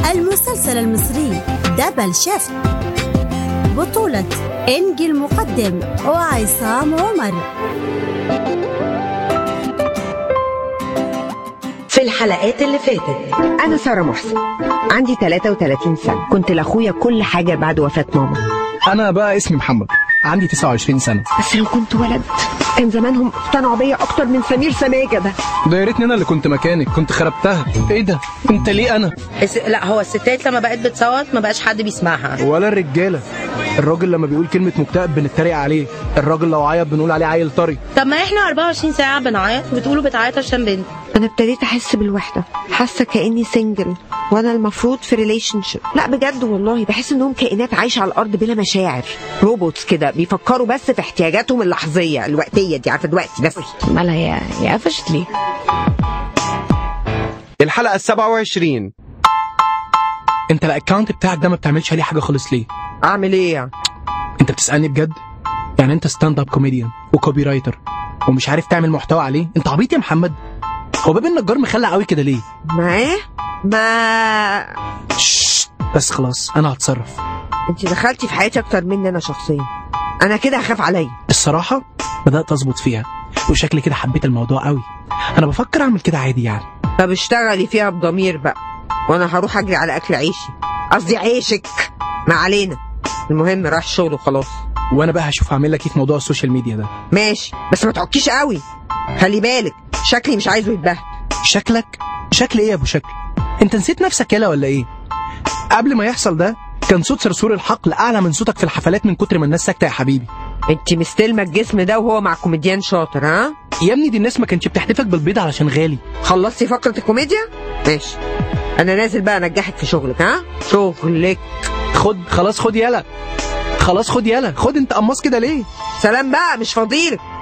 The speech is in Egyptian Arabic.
المسلسل المصري دبل شيفت بطولة إنجي المقدم وعصام عمر في الحلقات اللي فاتت أنا سارة محسن عندي 33 سنة كنت لأخويا كل حاجة بعد وفاة ماما انا بقى اسمي محمد عندي 29 سنه بس لو كنت ولد كان زمانهم اقتنعوا بيا أكتر من سمير سماجة ده ده يا ريتني انا اللي كنت مكانك كنت خربتها ايه ده انت ليه انا الس- لا هو الستات لما بقت بتصوت ما بقاش حد بيسمعها ولا الرجاله الراجل لما بيقول كلمه مكتئب بنتريق عليه الراجل لو عيط بنقول عليه عيل طري طب ما احنا 24 ساعة بنعيط وبتقولوا بتعيط عشان بنت أنا ابتديت أحس بالوحدة حاسة كأني سنجل وأنا المفروض في ريليشن شيب لا بجد والله بحس إنهم كائنات عايشة على الأرض بلا مشاعر روبوتس كده بيفكروا بس في احتياجاتهم اللحظية الوقتية دي عارفة دلوقتي بس مالها يا يا قفشت ليه الحلقة السبعة وعشرين انت الاكونت بتاعك ده ما بتعملش عليه حاجه خالص ليه أعمل إيه يعني؟ انت بتسالني بجد يعني انت ستاند اب كوميديان وكوبي رايتر ومش عارف تعمل محتوى عليه انت عبيط يا محمد هو باب النجار مخلع قوي كده ليه ما إيه؟ ما ششت، بس خلاص انا هتصرف انت دخلتي في حياتي اكتر مني انا شخصيا انا كده هخاف عليا الصراحه بدات اظبط فيها وشكلي كده حبيت الموضوع قوي انا بفكر اعمل كده عادي يعني طب اشتغلي فيها بضمير بقى وانا هروح اجري على اكل عيشي قصدي عيشك ما علينا المهم راح الشغل وخلاص وانا بقى هشوف هعمل لك ايه في موضوع السوشيال ميديا ده ماشي بس ما تعكيش قوي خلي بالك شكلي مش عايزه يتبهدل شكلك شكل ايه يا ابو شكل انت نسيت نفسك يالا ولا ايه قبل ما يحصل ده كان صوت صرصور الحقل اعلى من صوتك في الحفلات من كتر ما الناس ساكته يا حبيبي انت مستلمه الجسم ده وهو مع كوميديان شاطر ها يا ابني دي الناس ما كانتش بتحدفك بالبيض علشان غالي خلصتي فقره الكوميديا ماشي انا نازل بقى انجحك في شغلك ها شغلك خد خلاص خد يالا خلاص خد يالا خد انت قماص كده ليه سلام بقى مش فاضيلك